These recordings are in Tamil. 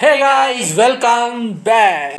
ஹே guys வெல்கம் பேக்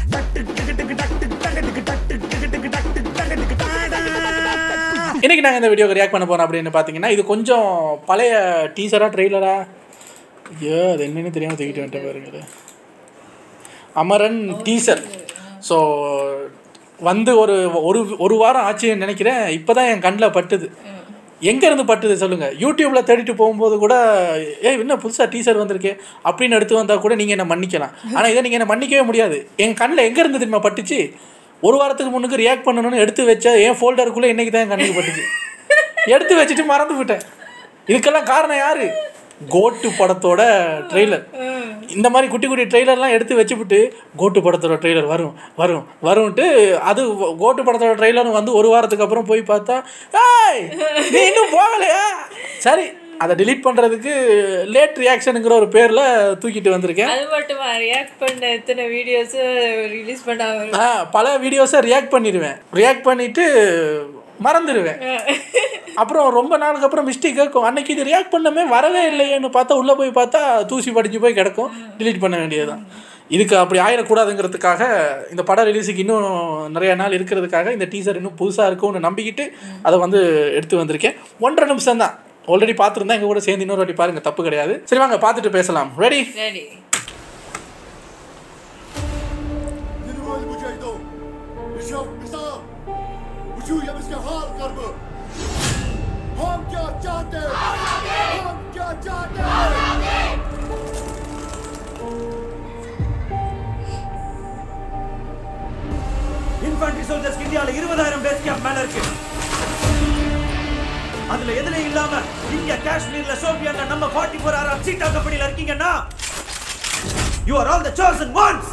இன்னைக்கு நாங்கள் இந்த வீடியோக்கு ரியாக்ட் பண்ண போறோம் அப்படின்னு பார்த்தீங்கன்னா இது கொஞ்சம் பழைய டீசரா ட்ரெய்லரா ஐயோ அது என்னன்னு தெரியாமல் தூக்கிட்டு வந்துட்டு பாருங்க இது. அமரன் டீசர் ஸோ வந்து ஒரு ஒரு ஒரு வாரம் ஆச்சுன்னு நினைக்கிறேன் இப்போ தான் என் கண்ணில் பட்டுது எங்கேருந்து பட்டுது சொல்லுங்கள் யூடியூப்பில் தேடிட்டு போகும்போது கூட ஏய் என்ன புதுசாக டீசர் வந்திருக்கே அப்படின்னு எடுத்து வந்தால் கூட நீங்கள் என்ன மன்னிக்கலாம் ஆனால் இதை நீங்கள் என்ன மன்னிக்கவே முடியாது என் கண்ணில் எங்கேருந்து தெரியுமா பட்டுச்சு ஒரு வாரத்துக்கு முன்னுக்கு ரியாக்ட் பண்ணணும்னு எடுத்து வச்ச என் ஃபோல்டருக்குள்ளே இன்றைக்கி தான் என் கண்ணுக்கு பட்டுச்சு எடுத்து வச்சுட்டு மறந்து விட்டேன் இதுக்கெல்லாம் காரணம் யாரு கோட்டு படத்தோட ட்ரெய்லர் இந்த மாதிரி குட்டி குட்டி ட்ரெய்லர்லாம் எடுத்து வச்சுவிட்டு கோட்டு படத்தோட ட்ரெய்லர் வரும் வரும் வரும்ட்டு அது கோட்டு படத்தோட ட்ரெய்லரும் வந்து ஒரு வாரத்துக்கு அப்புறம் போய் பார்த்தா ஏய் நீ இன்னும் போகலையா சரி அதை delete பண்ணுறதுக்கு லேட் ரியாக்ஷனுங்கிற ஒரு பேரில் தூக்கிட்டு வந்திருக்கேன் அது மட்டுமா ரியாக்ட் பண்ண எத்தனை வீடியோஸ் ரிலீஸ் பண்ணாம ஆ பல வீடியோஸை ரியாக்ட் பண்ணிடுவேன் ரியாக்ட் பண்ணிவிட்டு மறந்துடுவேன் அப்புறம் ரொம்ப நாளுக்கு அப்புறம் மிஸ்டேக் கேட்கும் அன்னைக்கு இது ரியாக்ட் பண்ணமே வரவே இல்லையேன்னு பார்த்தா உள்ளே போய் பார்த்தா தூசி படிஞ்சு போய் கிடக்கும் delete பண்ண வேண்டியதுதான் இதுக்கு அப்படி ஆயிடக்கூடாதுங்கிறதுக்காக இந்த படம் ரிலீஸுக்கு இன்னும் நிறைய நாள் இருக்கிறதுக்காக இந்த டீசர் இன்னும் புதுசாக இருக்கும்னு நம்பிக்கிட்டு அதை வந்து எடுத்து வந்திருக்கேன் ஒன்றரை நிமிஷம் தான் ஆல்ரெடி பார்த்துருந்தா எங்கள் கூட சேர்ந்து இன்னொரு வாட்டி பாருங்கள் தப்பு கிடையாது சரி வாங்க பார்த்துட்டு பேசலாம் ready ready Dinlemeyi mücahidin. Nişan, misal. Ucu yemişke hal karbı. Ham kya çahte? Ham kya çahte? Infantry soldiers இந்தியால இருபதாயிரம் பேஸ் கேம்ப் மேல இருக்கு அதுல எதுலயும் இல்லாம இங்க காஷ்மீர்ல சோபியான்ல நம்ம 44 ஃபோர் ஆறாம் சீட்டா கம்பெனில இருக்கீங்கன்னா you are all the chosen ones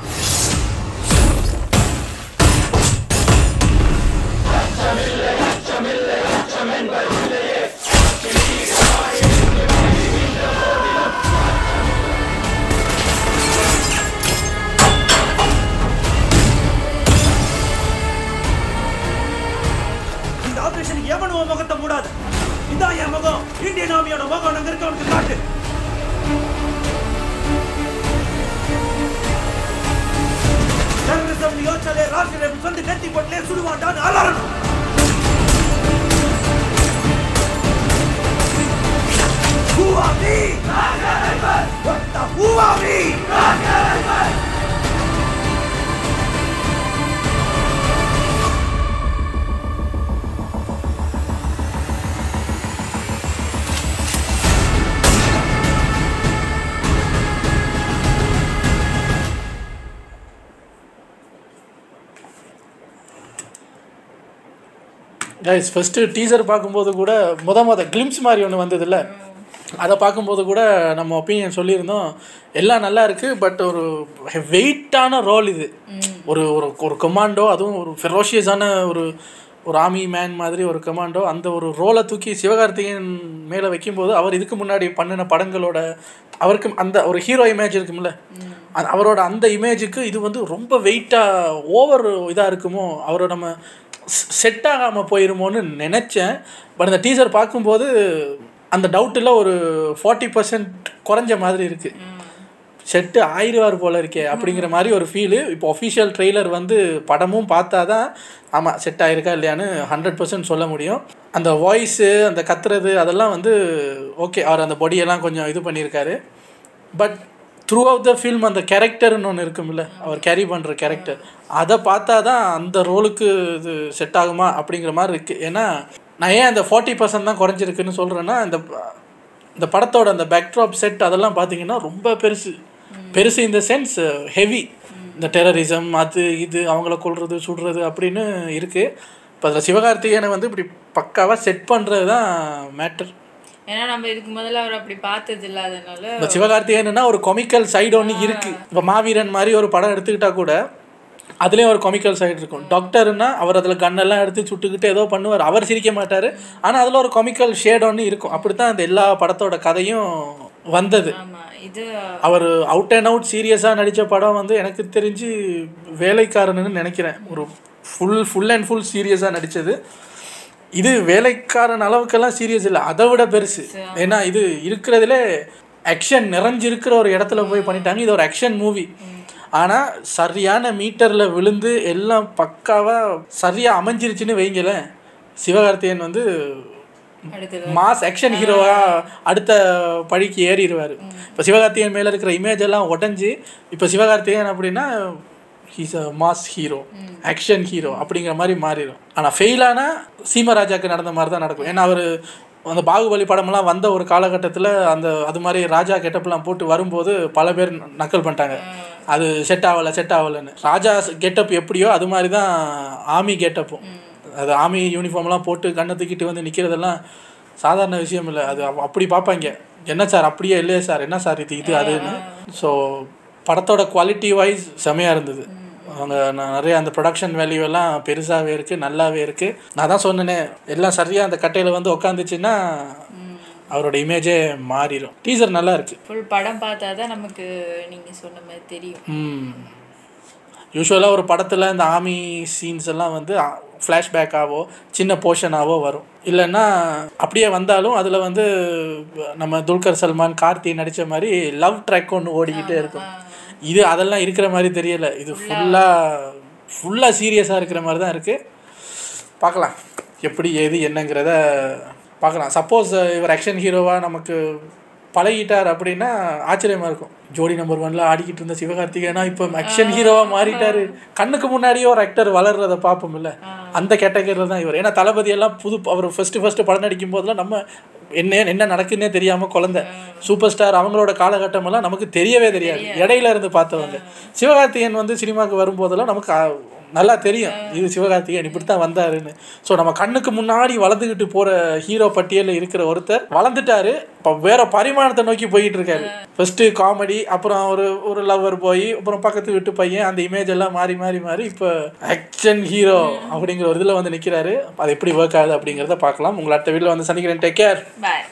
இந்த ஆபரேஷனுக்கு எவனும் உன் முகத்தை மூடாது இதான் என் முகம் இந்தியன் ஆர்மியோட முகம் அங்க இருக்கவனுக்கு காட்டு டெரரிசம் யோசனை ராஷ்டிரம் சொந்த நெத்தி போட்டிலே சுடுவாண்டான்னு அலறணும் Who are we? What the who are we? Guys first teaser பார்க்கும்போது கூட முத முத கிளிம்ஸ் மாதிரி ஒன்று வந்ததில்ல அதை பார்க்கும்போது கூட நம்ம ஒப்பீனியன் சொல்லியிருந்தோம் எல்லாம் நல்லா இருக்குது பட் ஒரு வெயிட்டான ரோல் இது ஒரு ஒரு ஒரு கமாண்டோ அதுவும் ஒரு ஃபெரோஷியஸான ஒரு ஒரு ஆர்மி மேன் மாதிரி ஒரு கமாண்டோ அந்த ஒரு ரோலை தூக்கி சிவகார்த்திகேயன் மேலே வைக்கும்போது அவர் இதுக்கு முன்னாடி பண்ணின படங்களோட அவருக்கு அந்த ஒரு ஹீரோ இமேஜ் இருக்கும்ல அந்த- அவரோட அந்த இமேஜுக்கு இது வந்து ரொம்ப வெயிட்டாக ஓவர் இதாக இருக்குமோ அவரை நம்ம செட் ஆகாமல் போயிருமோன்னு நினச்சேன் பட் அந்த டீசர் பார்க்கும்போது அந்த டவுட்டில் ஒரு ஃபார்ட்டி பர்சன்ட் குறைஞ்ச மாதிரி இருக்குது செட்டு ஆயிடுவார் போல இருக்கே அப்படிங்கிற மாதிரி ஒரு ஃபீலு இப்போ ஒஃபிஷியல் ட்ரெய்லர் வந்து படமும் பார்த்தா தான் ஆமாம் செட் ஆயிருக்கா இல்லையான்னு ஹண்ட்ரட் பர்சன்ட் சொல்ல முடியும் அந்த வாய்ஸு அந்த கத்துறது அதெல்லாம் வந்து ஓகே அவர் அந்த பொடியெல்லாம் கொஞ்சம் இது பண்ணியிருக்காரு but throughout the film அந்த கேரக்டர்னு ஒன்று இருக்கும்ல அவர் கேரி பண்ணுற கேரக்டர் அதை பார்த்தா தான் அந்த ரோலுக்கு இது செட் ஆகுமா அப்படிங்கிற மாதிரி இருக்குது ஏன்னா நான் ஏன் அந்த ஃபார்ட்டி பர்சன்ட் தான் குறைஞ்சிருக்குன்னு சொல்கிறேன்னா இந்த இந்த படத்தோட அந்த பேக்ட்ராப் செட் அதெல்லாம் பார்த்தீங்கன்னா ரொம்ப பெருசு பெருசு இந்த சென்ஸ் ஹெவி இந்த டெரரிசம் அது இது அவங்கள கொல்றது சுடுறது அப்படின்னு இருக்குது இப்போ அதில் சிவகார்த்திகேயனை வந்து இப்படி பக்காவாக செட் பண்ணுறது தான் மேட்டர் ஏன்னா நம்ம இதுக்கு முதல்ல அவர் அப்படி பார்த்தது இல்லாதனால இப்போ சிவகார்த்திகேயன்னா ஒரு கொமிக்கல் சைடு ஒன்று இருக்கு இப்போ மாவீரன் மாதிரி ஒரு படம் எடுத்துக்கிட்டா கூட அதுலேயும் ஒரு கொமிக்கல் சைடு இருக்கும் டாக்டர்னா அவர் அதில் கண்ணெல்லாம் எடுத்து சுட்டுக்கிட்டு ஏதோ பண்ணுவார் அவர் சிரிக்க மாட்டார் ஆனால் அதில் ஒரு கொமிக்கல் ஷேட் ஒன்று இருக்கும் அப்படி தான் அந்த எல்லா படத்தோட கதையும் வந்தது ஆமா இது அவர் அவுட் அண்ட் அவுட் சீரியஸாக நடித்த படம் வந்து எனக்கு தெரிஞ்சு வேலைக்காரன்னு நினைக்கிறேன் ஒரு ஃபுல் ஃபுல் அண்ட் ஃபுல் சீரியஸாக நடித்தது இது வேலைக்காரன் அளவுக்கெல்லாம் சீரியஸ் இல்லை அதை விட பெருசு ஏன்னா இது இருக்கிறதுலே ஆக்ஷன் நிறைஞ்சிருக்கிற ஒரு இடத்துல போய் பண்ணிட்டாங்க இது ஒரு ஆக்ஷன் மூவி ஆனால் சரியான மீட்டரில் விழுந்து எல்லாம் பக்காவாக சரியாக அமைஞ்சிருச்சுன்னு வைங்களேன் சிவகார்த்திகேயன் வந்து அடுத்தது மாஸ் ஆக்ஷன் ஹீரோவா அடுத்த படிக்கு ஏறிடுவார் இப்போ சிவகார்த்திகேயன் மேலே இருக்கிற இமேஜ் எல்லாம் உடஞ்சி இப்போ சிவகார்த்திகேயன் அப்படின்னா he's a mass hero action hero அப்படிங்கிற மாதிரி மாறிடும் ஆனால் ஃபெயிலானா சீமராஜாக்கு நடந்த மாதிரி தான் நடக்கும் ஏன்னா அவர் அந்த பாகுபலி படமெல்லாம் வந்த ஒரு காலகட்டத்தில் அந்த அது மாதிரி ராஜா கெட்டப்லாம் போட்டு வரும்போது பல பேர் நக்கல் பண்ணிட்டாங்க அது செட் ஆகலை செட் ஆகலைன்னு ராஜா கெட்டப் எப்படியோ அது மாதிரி தான் ஆமி கெட்டப்பும் அது ஆமி யூனிஃபார்ம்லாம் போட்டு கண்ணை தூக்கிட்டு வந்து நிற்கிறதெல்லாம் சாதாரண விஷயம் இல்லை அது அப்ப- அப்படி பார்ப்பாங்க என்ன சார் அப்படியே இல்லையே சார் என்ன சார் இது இது அதுன்னு ஸோ படத்தோட குவாலிட்டி வைஸ் செமையாக இருந்தது அவங்க ந- நிறைய அந்த ப்ரொடக்ஷன் வேல்யூ எல்லாம் பெருசாகவே இருக்குது நல்லாவே இருக்குது நான் தான் சொன்னேனே எல்லாம் சரியாக அந்த கட்டையில் வந்து உட்காந்துச்சுன்னா அவரோட இமேஜே மாறிடும் டீசர் நல்லா இருக்குது ஃபுல் படம் பார்த்தா தான் நமக்கு நீங்க சொன்ன மாதிரி தெரியும் ம் யூஸ்வலாக ஒரு படத்தில் இந்த ஆர்மி சீன்ஸ் எல்லாம் வந்து ஃப்ளாஷ்பேக்காவோ சின்ன போர்ஷனாவோ வரும் இல்லைன்னா அப்படியே வந்தாலும் அதில் வந்து நம்ம துல்கர் சல்மான் கார்த்தி நடித்த மாதிரி லவ் ட்ராக் ஒன்று ஓடிக்கிட்டே இருக்கும் இது அதெல்லாம் இருக்கிற மாதிரி தெரியல இது ஃபுல்லாக ஃபுல்லாக சீரியஸாக இருக்கிற மாதிரி தான் இருக்குது பார்க்கலாம் எப்படி ஏது என்னங்கிறத பார்க்கலாம் சப்போஸ் இவர் ஆக்ஷன் ஹீரோவாக நமக்கு பழகிட்டார் அப்படின்னா ஆச்சரியமாக இருக்கும் ஜோடி நம்பர் ஒன்ல ஆடிக்கிட்டு இருந்த சிவகார்த்திகேயனா இப்போ ஆக்ஷன் ஹீரோவாக மாறிட்டாரு கண்ணுக்கு முன்னாடியே ஒரு ஆக்டர் வளர்றத பார்ப்போம்ல அந்த கேட்டகரியில் தான் இவர் ஏன்னா தளபதி எல்லாம் புது அவர் ஃபஸ்ட்டு ஃபஸ்ட்டு படம் நடிக்கும் போதெல்லாம் நம்ம என்ன என்ன நடக்குன்னே தெரியாமல் குழந்தை சூப்பர் ஸ்டார் அவங்களோட காலகட்டம் எல்லாம் நமக்கு தெரியவே தெரியாது இடையில இருந்து பார்த்தவங்க சிவகார்த்திகேயன் வந்து சினிமாவுக்கு வரும்போதெல்லாம் நமக்கு அ- நல்லா தெரியும் இது சிவகார்த்திகேயன் இப்படி தான் வந்தாருன்னு ஸோ நம்ம கண்ணுக்கு முன்னாடி வளர்ந்துக்கிட்டு போகிற ஹீரோ பட்டியலில் இருக்கிற ஒருத்தர் வளர்ந்துட்டாரு இப்போ வேற பரிமாணத்தை நோக்கி போயிட்டு இருக்காரு ஃபர்ஸ்ட்டு காமெடி அப்புறம் ஒரு ஒரு லவ்வர் போய் அப்புறம் பக்கத்து வீட்டு பையன் அந்த இமேஜ் எல்லாம் மாறி மாறி மாறி இப்போ ஆக்ஷன் ஹீரோ அப்படிங்கிற ஒரு இதில் வந்து நிற்கிறாரு அது எப்படி ஒர்க் ஆகுது அப்படிங்கிறத பார்க்கலாம் உங்களை அடுத்த வீட்டில் வந்து சந்திக்கிறேன் டேக் கேர் பாய்